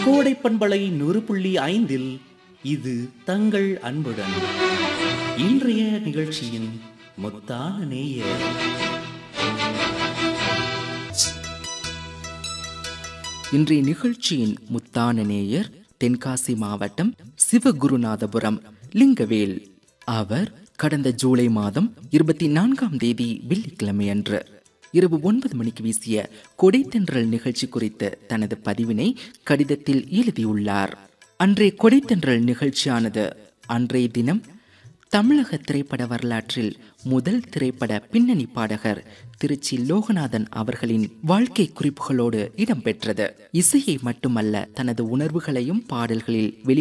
கோடை பண்பலை நூறு புள்ளி ஐந்தில் இது தங்கள் அன்புடன் இன்றைய நிகழ்ச்சியின் முத்தான நேயர் இன்றைய நிகழ்ச்சியின் முத்தான நேயர் தென்காசி மாவட்டம் சிவகுருநாதபுரம் லிங்கவேல் அவர் கடந்த ஜூலை மாதம் இருபத்தி நான்காம் தேதி வெள்ளிக்கிழமை அன்று இரவு ஒன்பது மணிக்கு வீசிய கொடைத்தென்றல் நிகழ்ச்சி குறித்த தனது பதிவினை கடிதத்தில் எழுதியுள்ளார் அன்றைய கொடைத்தென்றல் நிகழ்ச்சியானது அன்றைய தினம் தமிழக திரைப்பட வரலாற்றில் முதல் திரைப்பட பின்னணி பாடகர் திருச்சி லோகநாதன் அவர்களின் வாழ்க்கை குறிப்புகளோடு இடம்பெற்றது இசையை மட்டுமல்ல தனது உணர்வுகளையும் பாடல்களில் வெளி